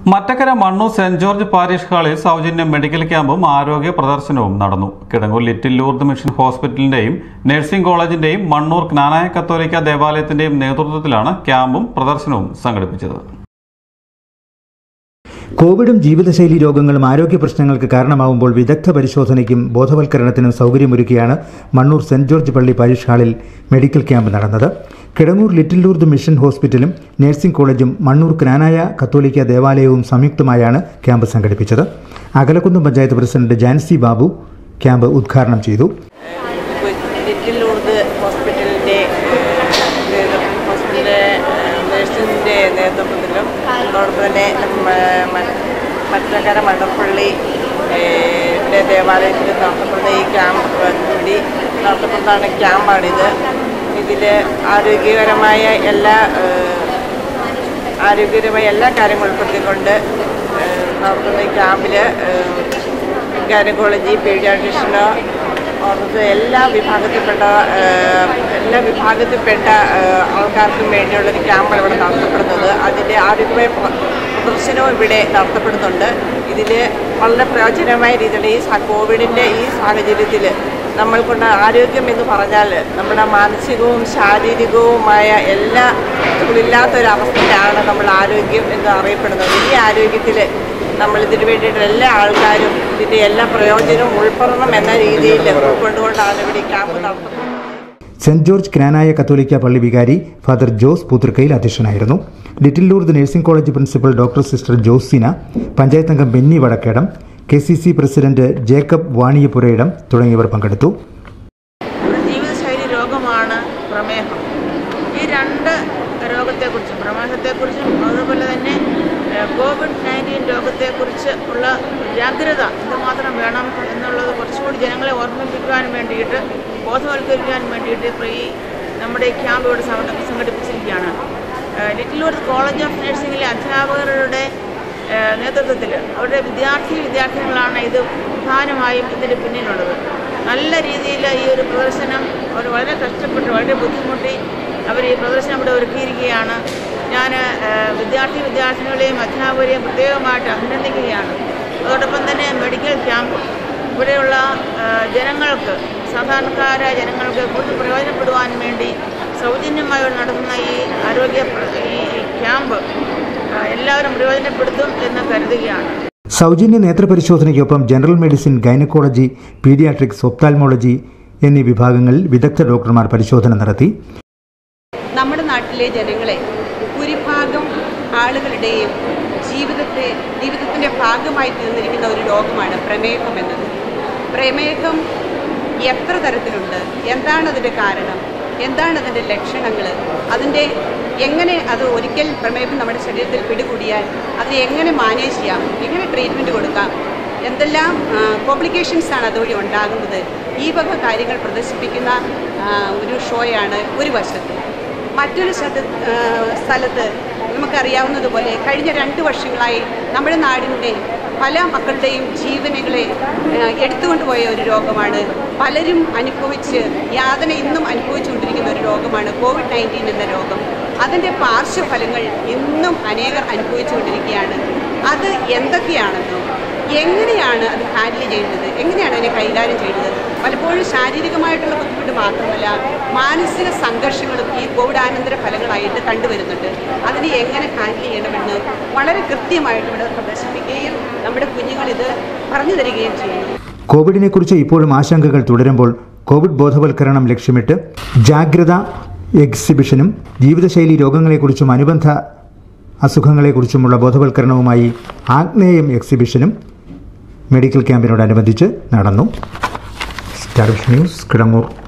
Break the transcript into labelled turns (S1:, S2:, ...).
S1: Mattakkara Mannoor saint George parish ഹാളിൽ സൗജന്യ medical ക്യാമ്പും ആരോഗ്യ പ്രദർശനവും നടന്നു കിടങ്ങൂർ ലിറ്റിൽ ലൂർദ് മിഷൻ ഹോസ്പിറ്റലിന്റെയും നഴ്സിംഗ് കോളേജിന്റെയും മണ്ണൂർ ജ്ഞാനായ കത്തോലിക്ക ദേവാലയത്തിന്റെയും നേതൃത്വത്തിലാണ് ക്യാമ്പും പ്രദർശനവും സംഘടിപ്പിച്ചത്
S2: കോവിഡും ജീവിതശൈലി രോഗങ്ങളും ആരോഗ്യ പ്രശ്നങ്ങൾക്ക് കാരണമാവുമ്പോൾ വിദഗ്ധ പരിശോധനയ്ക്കും ബോധവൽക്കരണത്തിനും സൗകര്യമൊരുക്കിയാണ് മണ്ണൂർ സെന്റ് ജോർജ് പള്ളി പാരിഷ് ഹാളിൽ മെഡിക്കൽ ക്യാമ്പ് നടന്നത് കിടങ്ങൂർ ലിറ്റിൽ ലൂർദ് മിഷൻ ഹോസ്പിറ്റലും നഴ്സിംഗ് കോളേജും മണ്ണൂർ ക്നാനായ കത്തോലിക്ക ദേവാലയവും സംയുക്തമായാണ് ക്യാമ്പ് സംഘടിപ്പിച്ചത് അകലക്കുന്ന് പഞ്ചായത്ത് പ്രസിഡന്റ് ജാൻസി ബാബു ക്യാമ്പ് ഉദ്ഘാടനം ചെയ്തു
S3: ലിറ്റിൽ ലൂർദ് ഹോസ്പിറ്റലിൻ്റെ ഹോസ്പിറ്റലിലെ നഴ്സിൻ്റെ നേതൃത്വത്തിലും അതോടൊപ്പം തന്നെ മ- മ- മറ്റക്കര മണ്ണപ്പള്ളി യുടെ ദേവാലയത്തിൽ നടത്തപ്പെടുന്ന ഈ ക്യാമ്പ് കൂടി നടത്തപ്പെടുന്ന ക്യാമ്പാണിത് ഇതിൽ ആരോഗ്യകരമായ എല്ലാ ഏഹ്, ആരോഗ്യകരമായ എല്ലാ കാര്യങ്ങളും ഉൾപ്പെടുത്തിക്കൊണ്ട് ഏഹ്, നടത്തുന്ന ഈ ക്യാമ്പിൽ ഗൈനക്കോളജി പീഡിയാട്രിഷന് ഓർമ്മ എല്ലാ വിഭാഗത്തിൽപ്പെട്ട ഏഹ്, എല്ലാ വിഭാഗത്തിൽപ്പെട്ട ഏഹ്, ആൾക്കാർക്കും വേണ്ടിയുള്ളൊരു ക്യാമ്പാണ് ഇവിടെ നടത്തപ്പെടുന്നത് അതിൻ്റെ ആരോഗ്യമായ പ്ര- പ്രദർശനവും ഇവിടെ നടത്തപ്പെടുന്നുണ്ട് ഇതിൽ വളരെ പ്രയോജനമായ രീതിയിൽ ഈ സ- കോവിഡിൻ്റെ ഈ സാഹചര്യത്തിൽ നമ്മൾക്കുള്ള ആരോഗ്യം എന്ന് പറഞ്ഞാൽ നമ്മുടെ മാനസികവും ശാരീരികവുമായ എല്ലാ ഇല്ലാത്തൊരവസ്ഥയിലാണ് നമ്മൾ ആരോഗ്യം എന്ന് അറിയപ്പെടുന്നത് ഈ ആരോഗ്യത്തിൽ നമ്മൾ ഇതിനു വേണ്ടിയിട്ട് എല്ലാ ആൾക്കാരും ഇതിൻ്റെ എല്ലാ പ്രയോജനവും ഉൾപ്പെടണം എന്ന രീതിയിൽ ഉൾക്കൊണ്ടുകൊണ്ടാണ് ഇവിടെ ഈ ക്യാമ്പ് നടത്തുന്നത്
S2: സെന്റ് ജോർജ് ക്നാനായ കത്തോലിക്ക പള്ളി വികാരി ഫാദർ ജോസ് പൂത്തൃക്കയിൽ അധ്യക്ഷനായിരുന്നു little Lourdes nursing college principal doctor sister Josina panchayat അംഗം Benny Vadakkedam K C C president Jacob Vaniyapurayidam തുടങ്ങിയവർ പങ്കെടുത്തു
S4: ഒരു ജീവിതശൈലി രോഗമാണ് പ്രമേഹം ഈ രണ്ട് രോഗത്തെക്കുറിച്ചും പ്രമേഹത്തെക്കുറിച്ചും അതുപോലെ തന്നെ ഏഹ്, കോവിഡ് നയൻറ്റീൻ രോഗത്തെക്കുറിച്ച് ഉള്ള ജാഗ്രത എന്തുമാത്രം വേണം എന്നുള്ളത് കുറച്ചുകൂടി ജനങ്ങളെ ഓർമ്മിപ്പിക്കുവാൻ വേണ്ടിയിട്ട് ബോധവൽക്കരിക്കാൻ വേണ്ടിയിട്ട് ഇപ്പോൾ ഈ നമ്മുടെ ഈ ക്യാമ്പ് ഇവിടെ സംഘ- സംഘടിപ്പിച്ചിരിക്കുകയാണ് ഏഹ്, ലിറ്റിൽ വർത്ത് കോളേജ് ഓഫ് നഴ്സിംഗിലെ അധ്യാപകരുടെ ഏഹ്, നേതൃത്വത്തിൽ അവരുടെ വിദ്യാർത്ഥി വിദ്യാർത്ഥികളാണ് ഇത് പ്രധാനമായും ഇതിന് പിന്നിലുള്ളത് നല്ല രീതിയിൽ ഈ ഒരു പ്രദർശനം അവർ വളരെ കഷ്ടപ്പെട്ട് വളരെ ബുദ്ധിമുട്ടി അവർ ഈ പ്രദർശനം ഇവിടെ ഒരുക്കിയിരിക്കുകയാണ് ഞാൻ ഏഹ്, വിദ്യാർത്ഥി വിദ്യാർത്ഥികളെയും അധ്യാപകരെയും പ്രത്യേകമായിട്ട് അഭിനന്ദിക്കുകയാണ് അതോടൊപ്പം തന്നെ മെഡിക്കൽ ക്യാമ്പ് ഇവിടെയുള്ള ഏഹ്, ജനങ്ങൾക്ക് സാധാരണക്കാരായ ജനങ്ങൾക്ക് കൂടുതൽ പ്രയോജനപ്പെടുവാൻ വേണ്ടി സൗജന്യമായി ഇവിടെ നടത്തുന്ന ഈ ആരോഗ്യ പ്ര- ഈ ക്യാമ്പ് ഏഹ്, എല്ലാവരും പ്രയോജനപ്പെടുത്തും എന്ന് കരുതുകയാണ്
S2: സൗജന്യ നേത്രപരിശോധനയ്ക്കൊപ്പം general medicine gynaecology paediatrics ophthalmology എന്നീ വിഭാഗങ്ങളിൽ വിദഗ്ധ ഡോക്ടർമാർ പരിശോധന നടത്തി
S5: നമ്മുടെ നാട്ടിലെ ജനങ്ങളെ ഭൂരിഭാഗം ആളുകളുടെയും ജീവിതത്തെ ജീവിതത്തിൻ്റെ ഭാഗമായി തീർന്നിരിക്കുന്ന ഒരു രോഗമാണ് പ്രമേഹം എന്നത് പ്രമേഹം എത്ര തരത്തിലുണ്ട് എന്താണ് അതിൻ്റെ കാരണം എന്താണ് അതിൻ്റെ ലക്ഷണങ്ങൾ അതിൻ്റെ എങ്ങനെ അത് ഒരിക്കൽ പ്രമേഹം നമ്മുടെ ശരീരത്തിൽ പിടികൂടിയാൽ അതിനെ എങ്ങനെ മാനേജ് ചെയ്യാം എങ്ങനെ ട്രീറ്റ്മെൻറ്റ് കൊടുക്കാം എന്തെല്ലാം കോംപ്ലിക്കേഷൻസ് ആണ് അതുവഴി ഉണ്ടാകുന്നത് ഈ വക കാര്യങ്ങൾ പ്രദർശിപ്പിക്കുന്ന ആ, ഒരു ഷോയാണ് ഒരു വശത്ത് മറ്റൊരു സ്ഥലത്ത് ആ, സ്ഥലത്ത് നമുക്കറിയാവുന്നതുപോലെ കഴിഞ്ഞ രണ്ട് വർഷങ്ങളായി നമ്മുടെ നാടിൻ്റെ പല മക്കളുടെയും ജീവനുകളെ ആ, എടുത്തുകൊണ്ടുപോയ ഒരു രോഗമാണ് പലരും അനുഭവിച്ച് യാതന ഇന്നും അനുഭവിച്ചുകൊണ്ടിരിക്കുന്ന ഒരു രോഗമാണ് കോവിഡ് നയൻറ്റീൻ എന്ന രോഗം അതിൻ്റെ പാർശ്വഫലങ്ങൾ ഇന്നും അനേകർ അനുഭവിച്ചുകൊണ്ടിരിക്കുകയാണ് അത് എന്തൊക്കെയാണെന്നോ എങ്ങനെയാണ് അത് ഹാൻഡിൽ ചെയ്യുന്നത് എങ്ങനെയാണ് അതിനെ കൈകാര്യം ചെയ്യുന്നത് പലപ്പോഴും ശാരീരികമായിട്ടുള്ള ബുദ്ധിമുട്ട് മാത്രമല്ല മാനസിക സംഘർഷങ്ങളും ഈ കോവിഡാനന്തര ഫലങ്ങളായിട്ട് കണ്ടുവരുന്നുണ്ട് അതിനെ എങ്ങനെ ഹാൻഡിൽ ചെയ്യണമെന്ന് വളരെ കൃത്യമായിട്ട് ഇവിടെ പ്രദർശിപ്പിക്കുകയും നമ്മുടെ കുഞ്ഞുങ്ങൾ ഇത് പറഞ്ഞു തരികയും ചെയ്യുന്നു
S2: കോവിഡിനെക്കുറിച്ച് ഇപ്പോഴും ആശങ്കകൾ തുടരുമ്പോൾ കോവിഡ് ബോധവൽക്കരണം ലക്ഷ്യമിട്ട് ജാഗ്രത എക്സിബിഷനും ജീവിതശൈലി രോഗങ്ങളെക്കുറിച്ചും അനുബന്ധ അസുഖങ്ങളെക്കുറിച്ചുമുള്ള ബോധവൽക്കരണവുമായി ആഗ്നേയം എക്സിബിഷനും മെഡിക്കൽ ക്യാമ്പിനോടനുബന്ധിച്ച് നടന്നു സ്റ്റാർ വിഷൻ ന്യൂസ് കിടങ്ങൂർ